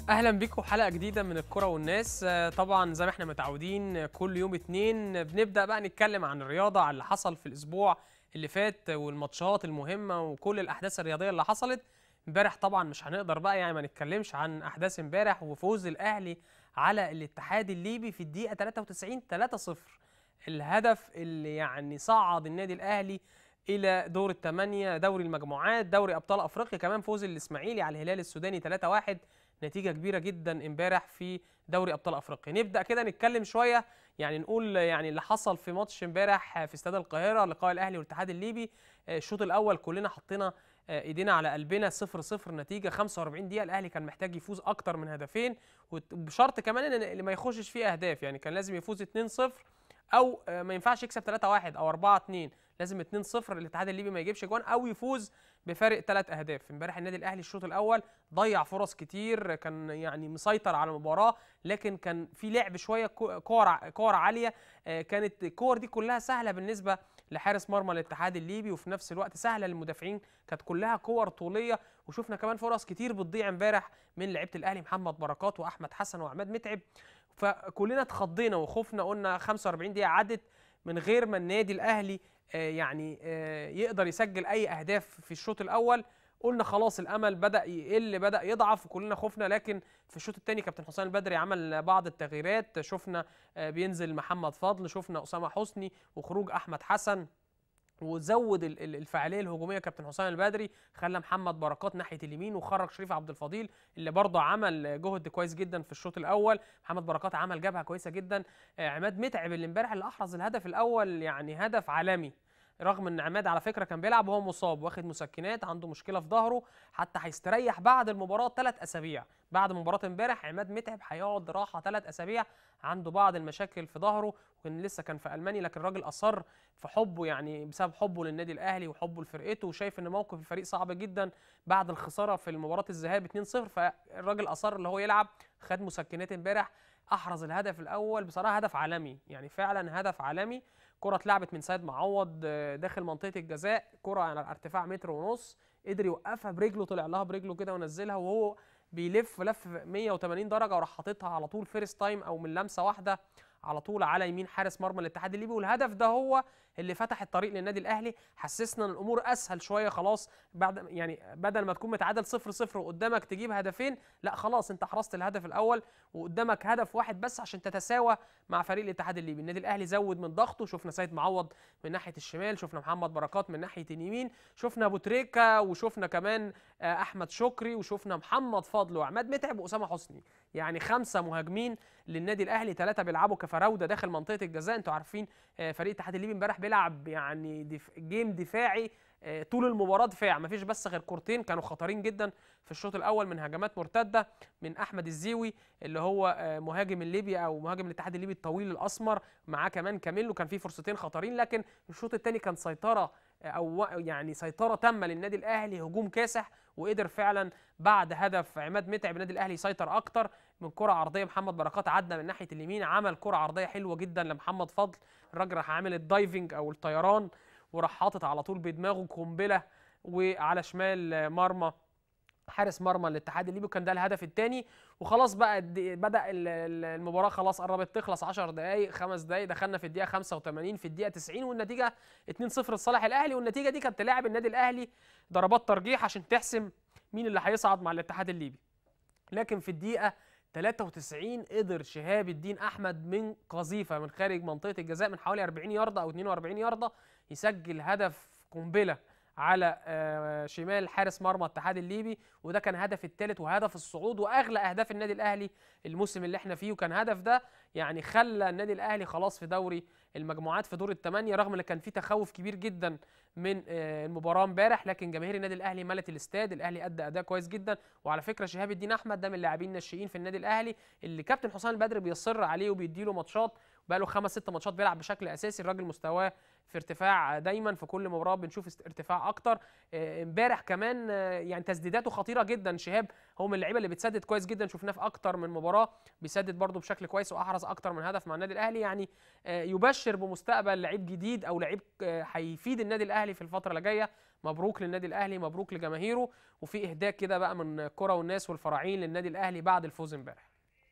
اهلا بيكم حلقه جديده من الكره والناس آه، طبعا زي ما احنا متعودين آه، كل يوم اتنين بنبدا بقى نتكلم عن الرياضه عن اللي حصل في الاسبوع اللي فات والماتشات المهمه وكل الاحداث الرياضيه اللي حصلت امبارح طبعا مش هنقدر بقى يعني ما نتكلمش عن احداث امبارح وفوز الاهلي على الاتحاد الليبي في الدقيقه 93 3-0 الهدف اللي يعني صعد النادي الاهلي الى دور الثمانيه دوري المجموعات دوري ابطال افريقيا كمان فوز الاسماعيلي على الهلال السوداني 3-1 نتيجه كبيره جدا امبارح في دوري ابطال افريقيا نبدا كده نتكلم شويه يعني نقول يعني اللي حصل في ماتش امبارح في استاد القاهره لقاء الاهلي والاتحاد الليبي آه، الشوط الاول كلنا حطينا آه، ايدينا على قلبنا 0 0 نتيجه 45 دقيقه الاهلي كان محتاج يفوز اكتر من هدفين وبشرط كمان ان اللي ما يخشش فيه اهداف يعني كان لازم يفوز 2 0 او آه، ما ينفعش يكسب 3 1 او 4 2 لازم 2 0 الاتحاد الليبي ما يجيبش جوان او يفوز بفارق ثلاث اهداف امبارح النادي الاهلي الشوط الاول ضيع فرص كتير كان يعني مسيطر على المباراه لكن كان في لعب شويه كو- كور ع- كور عاليه آه، كانت الكور دي كلها سهله بالنسبه لحارس مرمى الاتحاد الليبي وفي نفس الوقت سهله للمدافعين كانت كلها كور طوليه وشفنا كمان فرص كتير بتضيع امبارح من لعيبه الاهلي محمد بركات واحمد حسن وعماد متعب فكلنا اتخضينا وخفنا قلنا 45 دقيقه عدت من غير ما النادي الاهلي آه، يعني آه، يقدر يسجل اي اهداف في الشوط الاول قلنا خلاص الامل بدا يقل بدا يضعف وكلنا خفنا لكن في الشوط الثاني كابتن حسام البدري عمل بعض التغييرات شفنا آه، بينزل محمد فضل شفنا اسامه حسني وخروج احمد حسن وزود ال- ال- الفعاليه الهجوميه كابتن حسام البدري خلى محمد بركات ناحيه اليمين وخرج شريف عبد الفضيل اللي برضه عمل جهد كويس جدا في الشوط الاول محمد بركات عمل جبهه كويسه جدا آه، عماد متعب اللي امبارح اللي احرز الهدف الاول يعني هدف عالمي رغم ان عماد على فكره كان بيلعب وهو مصاب واخد مسكنات عنده مشكله في ظهره حتى هيستريح بعد المباراه ثلاث اسابيع بعد مباراه امبارح عماد متعب هيقعد راحه ثلاث اسابيع عنده بعض المشاكل في ظهره وكان لسه كان في المانيا لكن الراجل اصر في حبه يعني بسبب حبه للنادي الاهلي وحبه لفرقته وشايف ان موقف الفريق صعب جدا بعد الخساره في مباراه الذهاب 2-0 فالراجل اصر اللي هو يلعب خد مسكنات امبارح احرز الهدف الاول بصراحه هدف عالمي يعني فعلا هدف عالمي كرة اتلعبت من سيد معوض آه، داخل منطقة الجزاء كرة على ارتفاع متر ونص قدر يوقفها برجله طلع لها برجله كده ونزلها وهو بيلف لف 180 درجة وراح حاططها على طول فيرست تايم او من لمسة واحدة على طول على يمين حارس مرمى الاتحاد الليبي والهدف ده هو اللي فتح الطريق للنادي الاهلي حسسنا ان الامور اسهل شويه خلاص بعد يعني بدل ما تكون متعادل 0 0 وقدامك تجيب هدفين لا خلاص انت حرزت الهدف الاول وقدامك هدف واحد بس عشان تتساوى مع فريق الاتحاد الليبي النادي الاهلي زود من ضغطه شفنا سيد معوض من ناحيه الشمال شفنا محمد بركات من ناحيه اليمين شفنا ابو تريكه وشفنا كمان آه، احمد شكري وشفنا محمد فضل وعماد متعب واسامه حسني يعني خمسه مهاجمين للنادي الاهلي ثلاثه بيلعبوا كفراوده داخل منطقه الجزاء انتوا عارفين آه، فريق الاتحاد الليبي امبارح بيلعب يعني دف... جيم دفاعي آه، طول المباراه دفاع مفيش بس غير كورتين كانوا خطرين جدا في الشوط الاول من هجمات مرتده من احمد الزيوي اللي هو آه، مهاجم الليبي او مهاجم الاتحاد الليبي الطويل الاسمر معاه كمان كاميلو كان في فرصتين خطرين لكن الشوط الثاني كان سيطره آه، او و- يعني سيطره تامه للنادي الاهلي هجوم كاسح وقدر فعلا بعد هدف عماد متعب النادي الاهلي يسيطر اكتر من كره عرضيه محمد بركات عدى من ناحيه اليمين عمل كره عرضيه حلوه جدا لمحمد فضل الراجل راح عامل الدايفنج او الطيران وراح حاطط على طول بدماغه قنبله وعلى شمال مرمى حارس مرمى الاتحاد الليبي وكان ده الهدف الثاني وخلاص بقى الد- بدا ال- ال- المباراه خلاص قربت تخلص 10 دقائق خمس دقائق دخلنا في الدقيقه 85 في الدقيقه 90 والنتيجه 2-0 لصالح الاهلي والنتيجه دي كانت تلاعب النادي الاهلي ضربات ترجيح عشان تحسم مين اللي هيصعد مع الاتحاد الليبي لكن في الدقيقه 93 قدر شهاب الدين احمد من قذيفه من خارج منطقه الجزاء من حوالي 40 يارده او 42 يارده يسجل هدف قنبله على آه، شمال حارس مرمى الاتحاد الليبي وده كان هدف الثالث وهدف الصعود واغلى اهداف النادي الاهلي الموسم اللي احنا فيه وكان هدف ده يعني خلى النادي الاهلي خلاص في دوري المجموعات في دور الثمانيه رغم ان كان في تخوف كبير جدا من آه، المباراه امبارح لكن جماهير النادي الاهلي ملت الاستاد الاهلي ادى اداء كويس جدا وعلى فكره شهاب الدين احمد ده من اللاعبين الناشئين في النادي الاهلي اللي كابتن حسام البدري بيصر عليه وبيديله ماتشات بقى له خمس ست ماتشات بيلعب بشكل اساسي الراجل مستواه في ارتفاع دايما في كل مباراه بنشوف است- ارتفاع اكتر آه، امبارح كمان آه، يعني تسديداته خطيره جدا شهاب هو من اللعيبه اللي بتسدد كويس جدا شفناه في اكتر من مباراه بيسدد برده بشكل كويس واحرز اكتر من هدف مع النادي الاهلي يعني آه، يبشر بمستقبل لعيب جديد او لعيب آه، هيفيد النادي الاهلي في الفتره اللي جايه مبروك للنادي الاهلي مبروك لجماهيره وفي اهداء كده بقى من الكره والناس والفراعين للنادي الاهلي بعد الفوز امبارح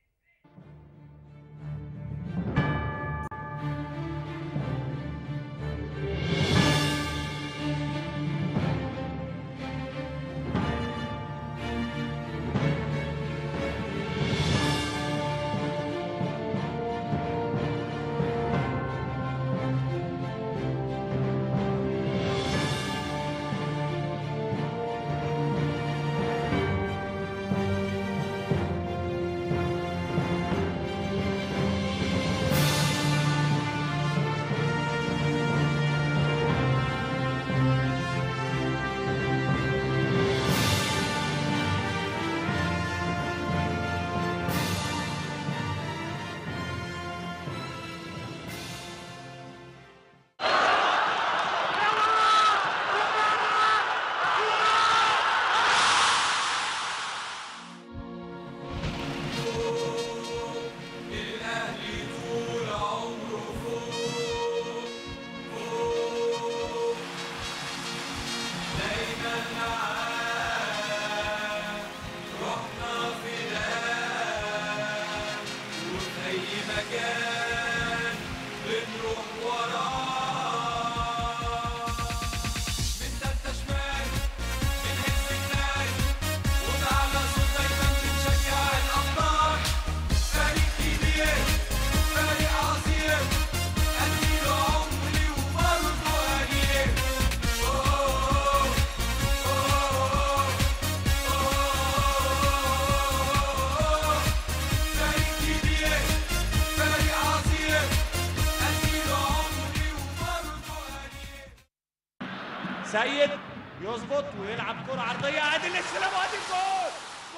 سيد يظبط ويلعب كرة عرضية عادل الاستلام وادي الجول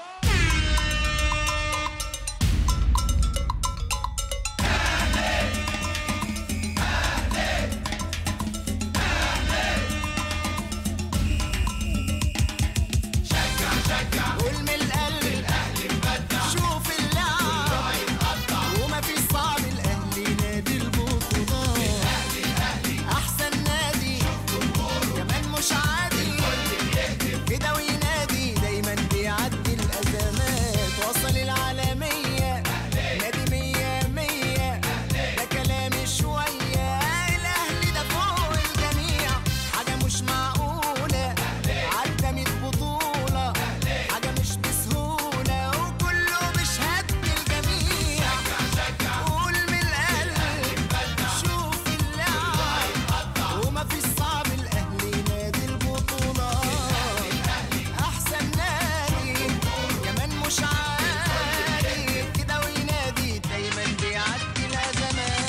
قول من القلب شوف اللعب وما في صعب الاهلي نادي البطولات احسن نادي كمان مش عادي كده وينادي دايما بيعدي الازمات وصل العالميه نادي مية مية ده كلامي شويه الاهلي ده فوق الجميع حاجه مش معقوله عدى 100 بطوله حاجه مش بسهوله وكله بشهاده الجميع قول من القلب شوف اللعب وما في صعب الاهلي نادي البطولات احسن نادي كمان مش عادي كده وينادي دايما بيعدي الازمات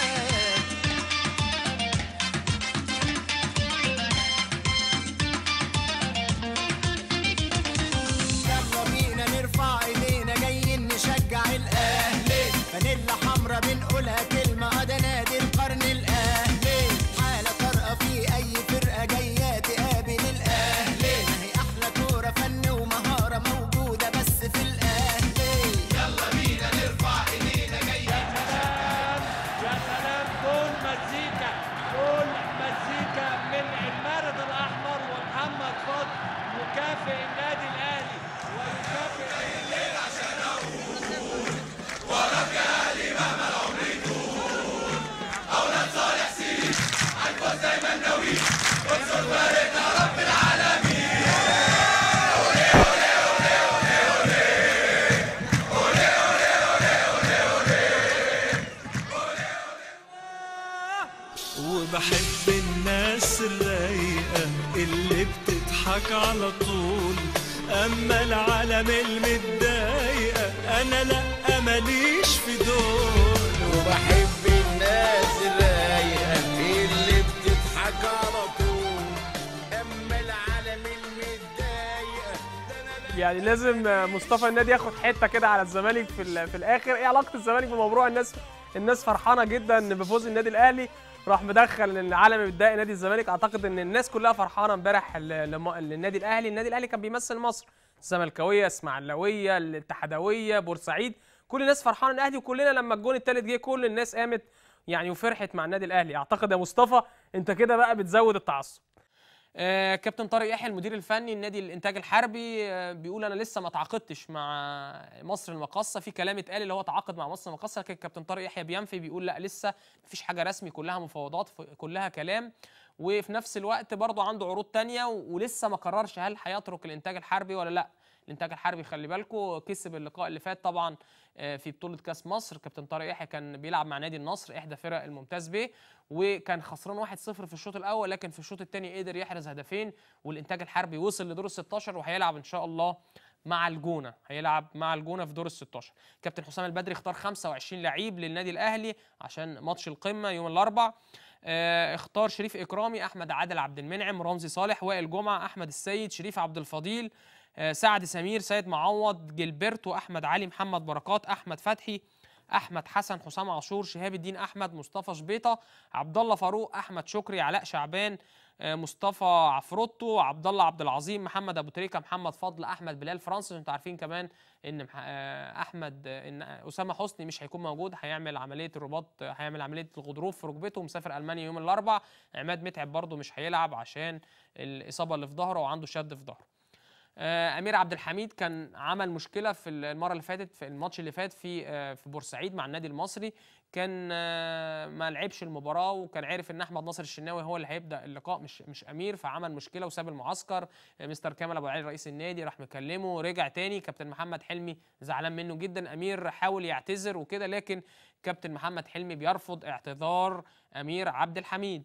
يلا بينا نرفع ايدينا جايين نشجع الاهلي فانيلا حمرا بنقولها كلمه ده نادي القرن الاهلي حاله طارئه في اي فرقه جايه تقابل الاهلي ما هي احلى كوره فن ومهاره موجوده بس في الاهلي يا سلام جول مزيكا جول مزيكا من المارد الاحمر ومحمد فضل مكافئ النادي الاهلي ويكافئ وبحب الناس الرايقة اللي بتضحك على طول أما العالم المتضايقة أنا لأ ماليش في دول وبحب الناس الرايقه اللي بتضحك على طول اما العالم المتضايقه يعني لازم مصطفى النادي ياخد حته كده على الزمالك في ال- في الاخر ايه علاقه الزمالك بموضوع الناس الناس فرحانه جدا بفوز النادي الاهلي راح مدخل العلم بتضايق نادي الزمالك اعتقد ان الناس كلها فرحانه امبارح ل- لم- للنادي الاهلي النادي الاهلي كان بيمثل مصر الزملكاويه اسماعيلاويه الاتحادويه بورسعيد كل الناس فرحانه الاهلي وكلنا لما الجون الثالث جه كل الناس قامت يعني وفرحت مع النادي الاهلي اعتقد يا مصطفى انت كده بقى بتزود التعصب آه، كابتن طارق يحيى المدير الفني النادي الانتاج الحربي آه، بيقول انا لسه ما تعاقدتش مع مصر المقاصه في كلام اتقال اللي هو تعاقد مع مصر المقاصه لكن كابتن طارق يحيى بينفي بيقول لا لسه مفيش حاجه رسمي كلها مفاوضات ف- كلها كلام وفي نفس الوقت برضه عنده عروض تانية و- ولسه ما قررش هل هيترك الانتاج الحربي ولا لا الانتاج الحربي خلي بالكم كسب اللقاء اللي فات طبعا آه، في بطوله كاس مصر كابتن طارق يحيى كان بيلعب مع نادي النصر احدى فرق الممتاز ب وكان خسران 1-0 في الشوط الاول لكن في الشوط الثاني قدر يحرز هدفين والانتاج الحربي وصل لدور ال 16 وهيلعب ان شاء الله مع الجونه هيلعب مع الجونه في دور ال 16 كابتن حسام البدري اختار 25 لعيب للنادي الاهلي عشان ماتش القمه يوم الاربع آه، اختار شريف اكرامي احمد عادل عبد المنعم رمزي صالح وائل جمعه احمد السيد شريف عبد الفضيل آه، سعد سمير سيد معوض جilberto احمد علي محمد بركات احمد فتحي احمد حسن حسام عاشور شهاب الدين احمد مصطفى شبيطه عبد الله فاروق احمد شكري علاء شعبان آه، مصطفى عفروتو عبد الله عبد العظيم محمد ابو تريكه محمد فضل احمد بلال فرانسيس انتوا عارفين كمان ان مح- آه، احمد آه، ان اسامه حسني مش هيكون موجود هيعمل عمليه الرباط آه، هيعمل عمليه الغضروف في ركبته ومسافر المانيا يوم الاربع عماد متعب برضه مش هيلعب عشان الاصابه اللي في ظهره وعنده شد في ظهره آه، امير عبد الحميد كان عمل مشكله في المره اللي فاتت في الماتش اللي فات في آه، في بورسعيد مع النادي المصري كان آه، ما لعبش المباراه وكان عارف ان احمد ناصر الشناوي هو اللي هيبدا اللقاء مش مش امير فعمل مشكله وساب المعسكر آه، مستر كامل ابو علي رئيس النادي راح مكلمه رجع تاني كابتن محمد حلمي زعلان منه جدا امير حاول يعتذر وكده لكن كابتن محمد حلمي بيرفض اعتذار امير عبد الحميد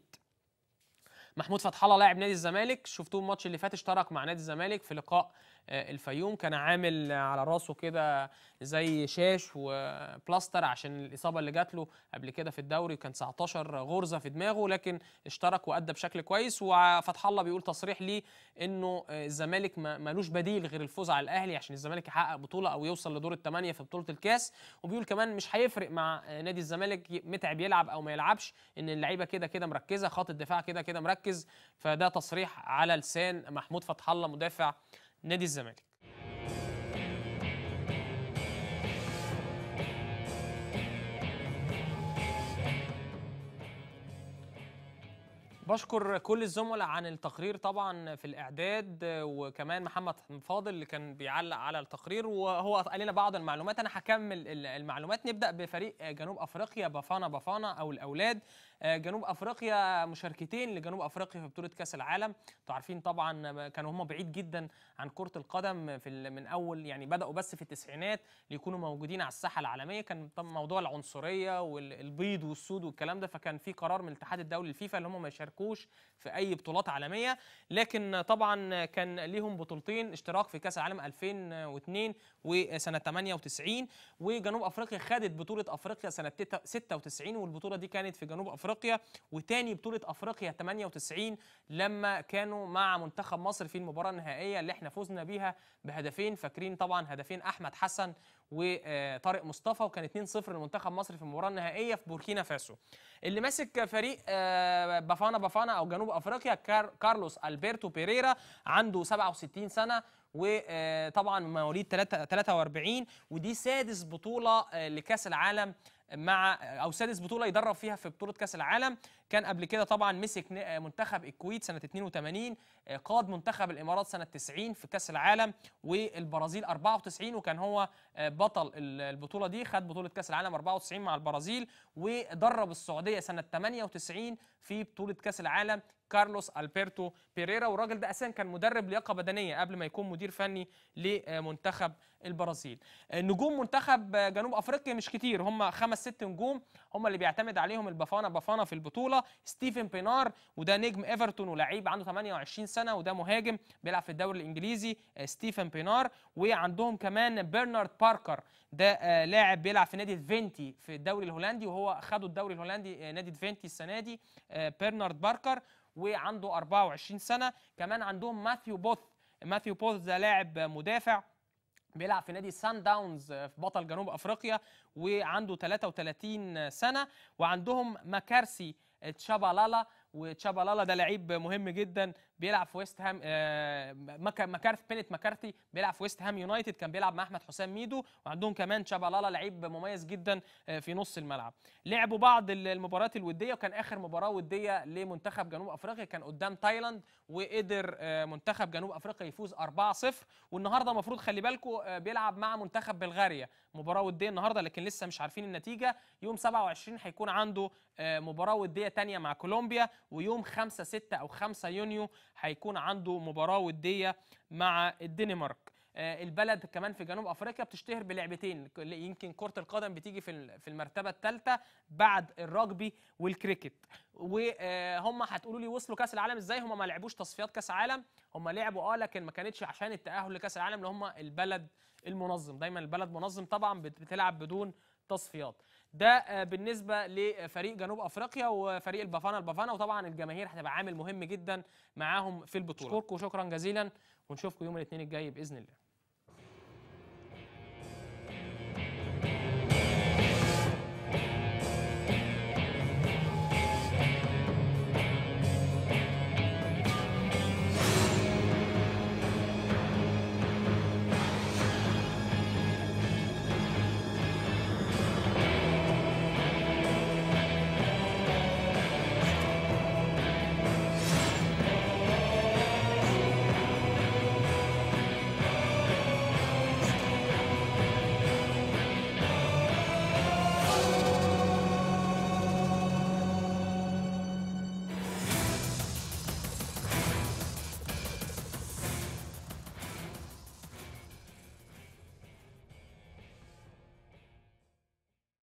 محمود فتح الله لاعب نادي الزمالك شفتوه الماتش اللي فات اشترك مع نادي الزمالك في لقاء آه، الفيوم كان عامل على راسه كده زي شاش وبلاستر عشان الاصابه اللي جات له قبل كده في الدوري كان 19 غرزه في دماغه لكن اشترك وادى بشكل كويس وفتح الله بيقول تصريح ليه انه آه، الزمالك ما- ملوش بديل غير الفوز على الاهلي عشان الزمالك يحقق بطوله او يوصل لدور الثمانيه في بطوله الكاس وبيقول كمان مش هيفرق مع آه، نادي الزمالك ي- متعب يلعب او ما يلعبش ان اللعيبه كده كده مركزه خط الدفاع كده كده مركز فده تصريح على لسان محمود فتح الله مدافع نادي الزمالك بشكر كل الزملاء عن التقرير طبعا في الاعداد وكمان محمد فاضل اللي كان بيعلق على التقرير وهو قال لنا بعض المعلومات انا هكمل ال- المعلومات نبدا بفريق جنوب افريقيا بافانا بافانا او الاولاد جنوب افريقيا مشاركتين لجنوب افريقيا في بطوله كاس العالم انتوا عارفين طبعا كانوا هم بعيد جدا عن كره القدم في ال- من اول يعني بداوا بس في التسعينات ليكونوا موجودين على الساحه العالميه كان طبعا موضوع العنصريه والبيض والسود والكلام ده فكان في قرار من الاتحاد الدولي الفيفا اللي هم ما يشاركوش في اي بطولات عالميه لكن طبعا كان ليهم بطولتين اشتراك في كاس العالم 2002 وسنه 98 وجنوب افريقيا خدت بطوله افريقيا سنه 96 والبطوله دي كانت في جنوب افريقيا وتاني بطوله افريقيا 98 لما كانوا مع منتخب مصر في المباراه النهائيه اللي احنا فزنا بيها بهدفين فاكرين طبعا هدفين احمد حسن وطارق مصطفى وكان 2-0 لمنتخب مصر في المباراه النهائيه في بوركينا فاسو اللي ماسك فريق آه، بافانا بافانا او جنوب افريقيا كار كارلوس البرتو بيريرا عنده 67 سنه وطبعا مواليد 43 ودي سادس بطوله آه، لكاس العالم مع او سادس بطوله يدرب فيها في بطوله كاس العالم كان قبل كده طبعا مسك ن- منتخب الكويت سنه 82 آه، قاد منتخب الامارات سنه 90 في كاس العالم والبرازيل 94 وكان هو آه، بطل ال- البطوله دي خد بطوله كاس العالم 94 مع البرازيل ودرب السعوديه سنه 98 في بطوله كاس العالم كارلوس البرتو بيريرا والراجل ده اساسا كان مدرب لياقه بدنيه قبل ما يكون مدير فني لمنتخب البرازيل نجوم منتخب جنوب افريقيا مش كتير هم خمس ست نجوم هم اللي بيعتمد عليهم البافانا بافانا في البطوله ستيفن بينار وده نجم ايفرتون ولعيب عنده 28 سنه وده مهاجم بيلعب في الدوري الانجليزي آه، ستيفن بينار وعندهم كمان برنارد باركر ده آه، لاعب بيلعب في نادي فينتي في الدوري الهولندي وهو خدوا الدوري الهولندي آه، نادي فينتي السنه دي آه، برنارد باركر وعنده 24 سنه كمان عندهم ماثيو بوث ماثيو بوث ده لاعب مدافع بيلعب في نادي سان داونز في بطل جنوب افريقيا وعنده 33 سنه وعندهم مكارسي تشابالالا وتشابالالا ده لعيب مهم جدا بيلعب في ويست هام آه، مكا- مكارث بينت مكارثي بيلعب في ويست هام يونايتد كان بيلعب مع احمد حسام ميدو وعندهم كمان تشابالالا لعيب مميز جدا آه، في نص الملعب لعبوا بعض ال- المباريات الوديه وكان اخر مباراه وديه لمنتخب جنوب افريقيا كان قدام تايلاند وقدر آه، منتخب جنوب افريقيا يفوز 4-0 والنهارده المفروض خلي بالكم بيلعب مع منتخب بلغاريا مباراه وديه النهارده لكن لسه مش عارفين النتيجه يوم 27 هيكون عنده آه، مباراه وديه تانية مع كولومبيا ويوم 5 6 او 5 يونيو هيكون عنده مباراه وديه مع الدنمارك آه، البلد كمان في جنوب افريقيا بتشتهر بلعبتين ك- يمكن كره القدم بتيجي في ال- في المرتبه الثالثه بعد الرجبي والكريكت وهم هتقولوا لي وصلوا كاس العالم ازاي هم ما لعبوش تصفيات كاس عالم هم لعبوا اه لكن ما كانتش عشان التاهل لكاس العالم اللي هم البلد المنظم دايما البلد منظم طبعا بت- بتلعب بدون تصفيات ده آه، بالنسبه لفريق جنوب افريقيا وفريق البافانا البافانا وطبعا الجماهير هتبقى عامل مهم جدا معاهم في البطوله اشكركم شكرا جزيلا ونشوفكم يوم الاثنين الجاي باذن الله